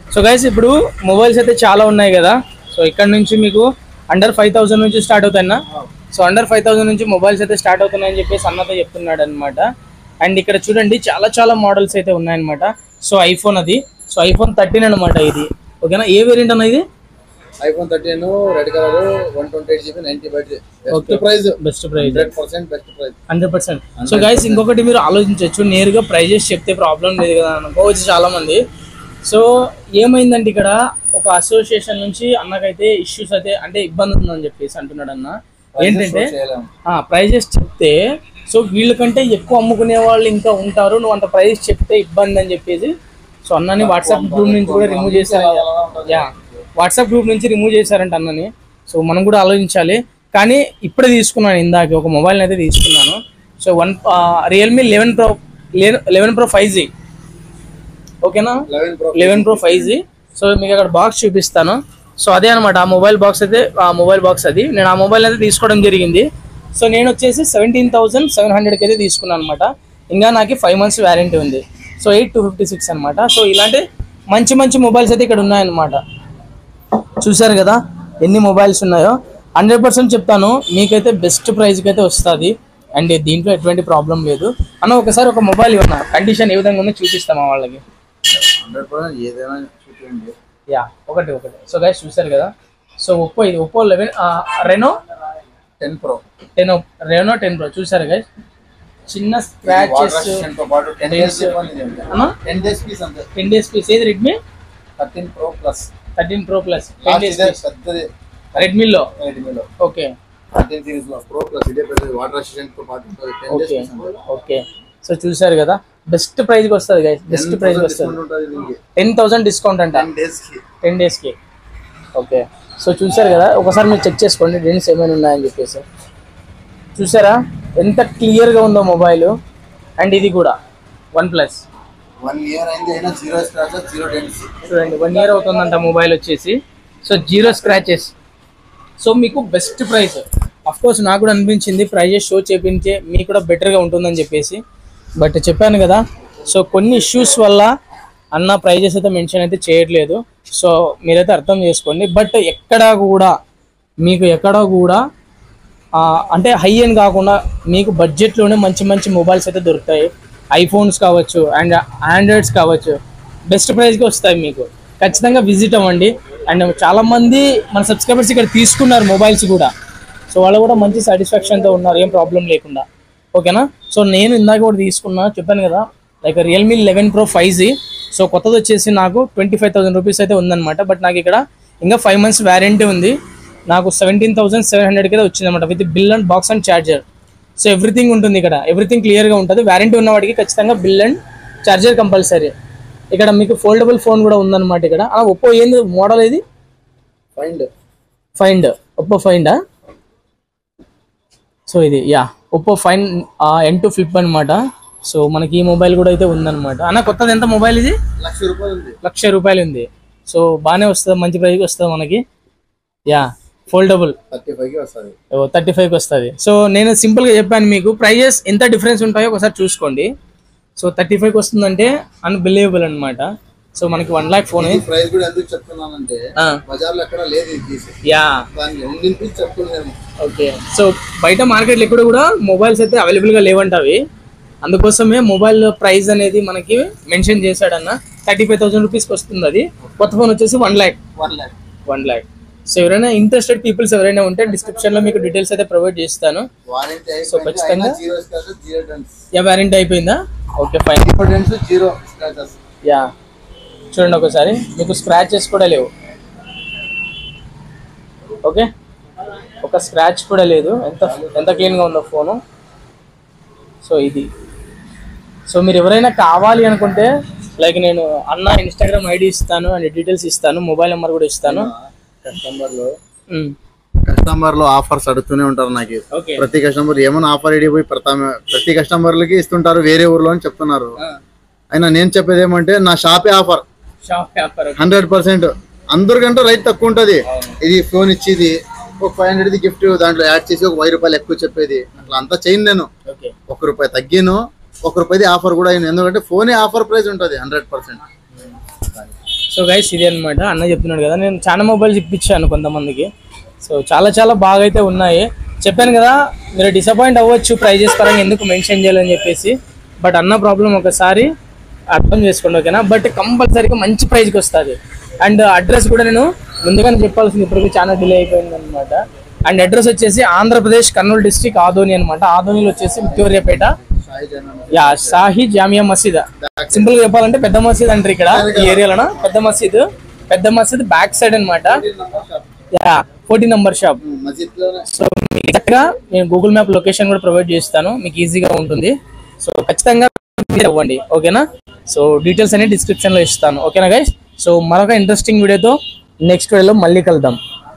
So guys ఇప్పుడు mobiles అయితే చాలా ఉన్నాయి కదా సో ఇక్కడ నుంచి మీకు అండర్ ఫైవ్ థౌసండ్ నుంచి స్టార్ట్ అవుతాయన్నా సో అండర్ ఫైవ్ థౌసండ్ నుంచి మొబైల్స్ అయితే స్టార్ట్ అవుతున్నాయని చెప్పేసి అన్నతో చెప్తున్నాడు అనమాట అండ్ ఇక్కడ చూడండి చాలా చాలా మోడల్స్ అయితే ఉన్నాయన్నమాట సో ఐఫోన్ అది సో ఐఫోన్ థర్టీన్ అనమాట ఇది ఓకేనా ఏ వేరియంట్ అన్న ఇది iPhone thirteen red colour one twenty eight GB ninety byte Okay. Best price best price hundred percent best price hundred percent so guys ఇంకొకటి మీరు ఆలోచించవచ్చు నేరుగా ప్రైజెస్ చెప్తే ప్రాబ్లం లేదు కదా అనుకోవచ్చు చాలా మంది సో ఏమైందంటే ఇక్కడ ఒక అసోసియేషన్ నుంచి అన్నకైతే ఇష్యూస్ అయితే అంటే ఇబ్బంది ఉందని చెప్పేసి అంటున్నాడు అన్న ఏంటంటే చేయలేము ప్రైజెస్ చెప్తే సో వీళ్ళకంటే ఎక్కువ అమ్ముకునే వాళ్ళు ఇంకా ఉంటారు నువ్వు అంత ప్రైస్ చెప్తే ఇబ్బంది అని చెప్పేసి సో అన్నని వాట్సాప్ గ్రూప్ నుంచి కూడా రిమూవ్ చేశారు యా వాట్సాప్ గ్రూప్ నుంచి రిమూవ్ చేశారంట అన్నని సో మనం కూడా ఆలోచించాలి కానీ ఇప్పుడే తీసుకున్నాను ఇందాక ఒక మొబైల్ అయితే తీసుకున్నాను so one Realme eleven pro eleven pro five G ఓకేనా eleven pro eleven pro five G so మీకు అక్కడ బాక్స్ చూపిస్తాను సో అదే అనమాట ఆ మొబైల్ బాక్స్ అయితే ఆ మొబైల్ బాక్స్ అది నేను ఆ మొబైల్ అయితే తీసుకోవడం జరిగింది సో నేను వచ్చేసి సెవెంటీన్ థౌసండ్ సెవెన్ హండ్రెడ్కి అయితే తీసుకున్నాను అనమాట ఇంకా నాకు ఫైవ్ మంత్స్ వ్యారంటీ ఉంది so eight two fifty six అనమాట సో ఇలాంటి మంచి మంచి మొబైల్స్ అయితే ఇక్కడ ఉన్నాయన్నమాట చూశారు కదా ఎన్ని మొబైల్స్ ఉన్నాయో హండ్రెడ్ పర్సెంట్ చెప్తాను మీకైతే బెస్ట్ ప్రైస్కి అయితే వస్తుంది అండ్ దీంట్లో ఎటువంటి ప్రాబ్లం లేదు అన్న ఒకసారి ఒక మొబైల్ ఇవ్వన్నా కండిషన్ ఏ విధంగా ఉందో చూపిస్తాం ఆ వాళ్ళకి హండ్రెడ్ పర్సెంట్ ఏదైనా చూపించండి యా ఒకటి ఒకటి సో గైస్ చూసారు కదా సో ఒప్పో ఇది Oppo eleven Reno ten pro ten Reno ten pro చూసారు గైస్ చిన్న స్క్రాచెస్ తో పాటు టెన్ డేస్ అన్న టెన్ డేస్ పీస్ అంతే టెన్ డేస్ పీస్ ఏది Redmi thirteen pro plus thirteen pro plus ten days piece పెద్దది రెడ్మీలో రెడ్మీలో ఓకే థర్టీన్ సిరీస్ లో ప్రో ప్లస్ ఇదే పెద్దది వాటర్ అసిస్టెంట్ తో పాటు టెన్ డేస్ ఓకే పీస్ అంతే ఓకే సో చూసారు కదా బెస్ట్ ప్రైస్కి వస్తుంది గైస్ బెస్ట్ ప్రైస్కి వస్తుంది డిస్కౌంట్ ఉంటుంది దీనికి టెన్ థౌసండ్ డిస్కౌంట్ అంట టెన్ డేస్ కి టెన్ డేస్కి ఓకే సో చూసారు కదా ఒకసారి మీరు చెక్ చేసుకోండి డెన్స్ ఏమైనా ఉన్నాయని చెప్పేసి చూసారా ఎంత క్లియర్గా ఉందో మొబైల్ అండ్ ఇది కూడా వన్ ప్లస్ వన్ ఇయర్ అయింది అయినా జీరో స్క్రాచ్ జీరో డెన్స్ చూడండి వన్ ఇయర్ అవుతుందంట మొబైల్ వచ్చేసి సో జీరో స్క్రాచెస్ సో మీకు బెస్ట్ ప్రైస్ అఫ్ కోర్స్ నాకు కూడా అనిపించింది ప్రైజెస్ షో చేపించే మీకు కూడా బెటర్గా ఉంటుందని చెప్పేసి బట్ చెప్పాను కదా సో కొన్ని ఇష్యూస్ వల్ల అన్న ప్రైజెస్ అయితే మెన్షన్ అయితే చేయట్లేదు సో మీరైతే అర్థం చేసుకోండి బట్ ఎక్కడా కూడా మీకు ఎక్కడా కూడా ఆ, అంటే హై ఎండ్ కాకుండా మీకు బడ్జెట్లోనే మంచి మంచి మొబైల్స్ అయితే దొరుకుతాయి ఐఫోన్స్ కావచ్చు అండ్ ఆండ్రాయిడ్స్ కావచ్చు బెస్ట్ ప్రైస్కి వస్తాయి మీకు ఖచ్చితంగా విజిట్ అవ్వండి అండ్ చాలామంది మన సబ్స్క్రైబర్స్ ఇక్కడ తీసుకున్నారు మొబైల్స్ కూడా సో వాళ్ళు కూడా మంచి సాటిస్ఫాక్షన్తో ఉన్నారు ఏం ప్రాబ్లం లేకుండా ఓకేనా సో నేను ఇందాక కూడా తీసుకున్నా చెప్పాను కదా like Realme eleven pro five G so కొత్తది వచ్చేసి నాకు ట్వంటీ ఫైవ్ థౌసండ్ రూపీస్ అయితే ఉందన్నమాట బట్ నాకు ఇక్కడ ఇంకా ఫైవ్ మంత్స్ వ్యారంటీ ఉంది నాకు సెవెంటీన్ థౌసండ్ సెవెన్ హండ్రెడ్కి అయితే వచ్చిందన్నమాట with bill and box and charger so everything ఉంటుంది ఇక్కడ ఎవ్రీథింగ్ క్లియర్గా ఉంటుంది వ్యారంటీ ఉన్న వాడికి ఖచ్చితంగా బిల్ అండ్ ఛార్జర్ కంపల్సరీ ఇక్కడ మీకు ఫోల్డబుల్ ఫోన్ కూడా ఉందన్నమాట ఇక్కడ ఆ ఒప్పో ఏంది మోడల్ ఇది ఫైండ్ ఫైండ్ ఒప్పో ఫైండా సో ఇది yeah Oppo find N two flip అనమాట సో మనకి ఈ మొబైల్ కూడా అయితే ఉందన్నమాట అన్న కొత్తది ఎంత మొబైల్ ఇది లక్ష రూపాయలు ఉంది లక్ష రూపాయలు ఉంది సో బాగానే వస్తుంది మంచి ప్రైస్కి వస్తుంది మనకి యా ఫోల్డబుల్ థర్టీ ఫైవ్ కి వస్తుంది థర్టీ ఫైవ్కి వస్తుంది సో నేను సింపుల్గా చెప్పాను మీకు ప్రైజెస్ ఎంత డిఫరెన్స్ ఉంటాయో ఒకసారి చూసుకోండి సో థర్టీ ఫైవ్కి వస్తుందంటే అన్బిలీవబుల్ అనమాట సో మనకి వన్ ల్యాక్ ఫోన్ ఈ ప్రైస్ కూడా ఎందుకు చెప్తున్నానంటే బజార్ లో ఎక్కడ లేదు ఈ పీస్ యా దాన్ని ఉండిన పీస్ చెప్తున్నాను ఓకే సో బయట మార్కెట్లో ఎక్కడ కూడా మొబైల్స్ అయితే అవైలబుల్గా లేవంట అవి అందుకోసమే మొబైల్ ప్రైస్ అనేది మనకి మెన్షన్ చేశాడన్న థర్టీ ఫైవ్ థౌసండ్ రూపీస్కి వస్తుంది అది కొత్త ఫోన్ వచ్చేసి one lakh one lakh one lakh so ఎవరైనా ఇంట్రెస్టెడ్ పీపుల్స్ ఎవరైనా ఉంటే డిస్క్రిప్షన్లో మీకు డీటెయిల్స్ అయితే ప్రొవైడ్ చేస్తాను వారంటీ సో ఖచ్చితంగా- zero scratches zero dents yeah warranty అయిపోయిందా okay fine zero dents zero scratches yeah చూడండి ఒకసారి మీకు స్క్రాచెస్ కూడా లేవు ఓకే ఒక స్క్రాచ్ కూడా లేదు ఎంత ఎంత క్లీన్గా ఉందో ఫోను సో ఇది సో మీరు ఎవరైనా కావాలి అనుకుంటే లైక్ నేను అన్న ఇన్స్టాగ్రామ్ ఐడి ఇస్తాను అండ్ డీటెయిల్స్ ఇస్తాను మొబైల్ నెంబర్ కూడా ఇస్తాను కస్టమర్ లో కస్టమర్ లో ఆఫర్స్ అడుగుతూనే ఉంటారు నాకు ఓకే ప్రతి కస్టమర్ ఏమైనా ఆఫర్ ఐడి పోయి ప్రతి ప్రతి కస్టమర్లకి ఇస్తుంటారు వేరే ఊర్లో అని చెప్తున్నారు అయినా నేను చెప్పేది ఏమంటే నా షాపే offer shop paper hundred percent అందరికంటే రైట్ తక్కువ ఉంటది ఇది ఫోన్ ఇచ్చేది ఒక ఫైవ్ హండ్రెడ్ గిఫ్ట్ దాంట్లో యాడ్ చేసి ఒక వెయ్యి రూపాయలు ఎక్కువ చెప్పేది అట్లా అంతా చేయను నేను ఓకే ఒక రూపాయి తగ్గిను ఒక రూపాయిది ఆఫర్ కూడా అయింది ఎందుకంటే ఫోనే ఆఫర్ ప్రైస్ ఉంటుంది hundred percent so so guys ఇది అన్నమాట అన్న చెప్తున్నాడు కదా నేను చాలా మొబైల్స్ ఇప్పించాను కొంతమందికి సో చాలా చాలా బాగా అయితే ఉన్నాయి చెప్పాను కదా మీరు డిసప్పాయింట్ అవ్వచ్చు ప్రైజెస్ పరంగా ఎందుకు మెన్షన్ చేయాలని చెప్పేసి బట్ అన్న ప్రాబ్లం ఒకసారి అర్థం చేసుకోండి ఓకేనా బట్ కంపల్సరీగా మంచి ప్రైజ్కి వస్తుంది అండ్ అడ్రస్ కూడా నేను ముందుగానే చెప్పాల్సింది ఇప్పటికీ చాలా డిలే అయిపోయింది అనమాట అండ్ అడ్రస్ వచ్చేసి ఆంధ్రప్రదేశ్ కర్నూలు డిస్ట్రిక్ట్ ఆదోని అనమాట ఆదోనిలో వచ్చేసి విక్టోరియాపేట సాయి జనం యా షాహీ జామియా మసీద్ సింపుల్ గా చెప్పాలంటే పెద్ద మసీద్ అంటారు ఇక్కడ ఈ ఏరియాలో పెద్ద మసీద్ పెద్ద మసీద్ బ్యాక్ సైడ్ అన్నమాట యా ఫోర్టీన్ నంబర్ షాప్ మసీద్ లోనే సో మీకు exact గా నేను గూగుల్ మ్యాప్ లొకేషన్ కూడా ప్రొవైడ్ చేస్తాను మీకు ఈజీగా ఉంటుంది సో ఖచ్చితంగా visit అవ్వండి ఓకేనా సో డీటెయిల్స్ అన్ని డిస్క్రిప్షన్ లో ఇస్తాను ఓకేనా గైస్ సో మరొక ఇంట్రెస్టింగ్ వీడియోతో నెక్స్ట్ వీడియోలో మళ్ళీ కలుద్దాం